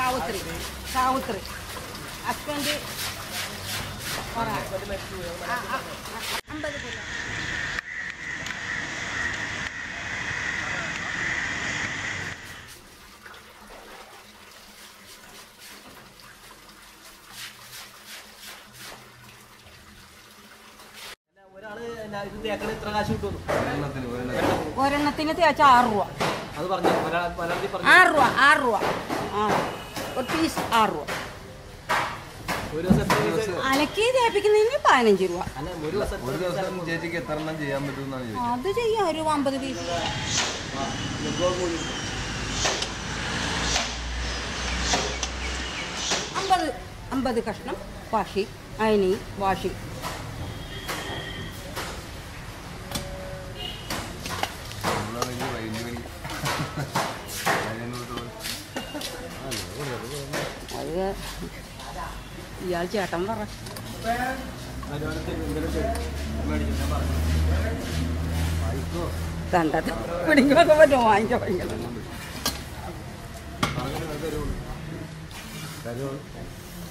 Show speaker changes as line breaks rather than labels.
Savitri Savitri husband അമ്പത് kilo
ഒരാള് എന്നാ ഇത് തേക്കണ എത്ര കാശ് കിട്ടുന്നു
ഒരെണ്ണത്തിന് തേച്ച ആറ് രൂപ
അത് പറഞ്ഞു ഒരാൾ ഒരാൾക്ക് പറഞ്ഞു
ആറ് രൂപ ആറ് രൂപ ആ ഒരു പീസ് ആറ് രൂപ
ഒരു ദിവസം എത്ര പീസ്
അലക്കി തേപ്പിക്കുന്നതിന് പതിനഞ്ച് രൂപ
അല്ല ഒരു ദിവസം
ഒരു ദിവസം ചേച്ചിക്ക് എത്ര എണ്ണം ചെയ്യാൻ പറ്റുമെന്നാണ് ചോദിച്ചത്
അത് ചെയ്യാം ഒരു അമ്പത് പീസ് അമ്പത് അമ്പത് കഷ്ണം വാഷി അയനി വാഷി
നമ്മളാണെങ്കിൽ വലിയ വലിയ അതിനോട്
അത് ഇയാൾ ചേട്ടൻ പറ കണ്ടത് പിടിക്കൊക്കെ പറ്റുമോ വാങ്ങിക്കോ ഭയങ്കര